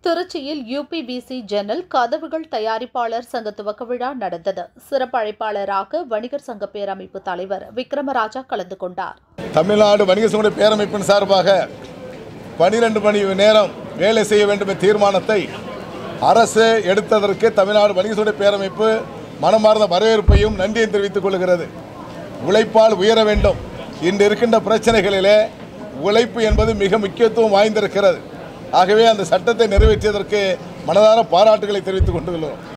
திருச்சியில் யூபிபிசி ஜன்னல் கதவுகள் தயாரிப்பாளர் சங்க துவக்க விழா நடந்தது சிறப்பு அழைப்பாளராக வணிகர் சங்க பேரமைப்பு தலைவர் விக்ரமராஜா கலந்து கொண்டார் தமிழ்நாடு வணிக சங்க பேரமைப்பின் சார்பாக பனிரெண்டு மணி நேரம் வேலை செய்ய வேண்டும் என்ற தீர்மானத்தை அரசு எடுத்ததற்கு தமிழ்நாடு வணிக சங்க பேரமைப்பு மனமார்ந்த வரவேற்பையும் நன்றியும் தெரிவித்துக் கொள்கிறது உழைப்பால் உயர வேண்டும் இன்று இருக்கின்ற பிரச்சனைகளிலே உழைப்பு என்பது மிக முக்கியத்துவம் வாய்ந்திருக்கிறது ஆகவே அந்த சட்டத்தை நிறைவேற்றியதற்கு மனதார பாராட்டுகளை தெரிவித்துக் கொண்டுள்ளோம்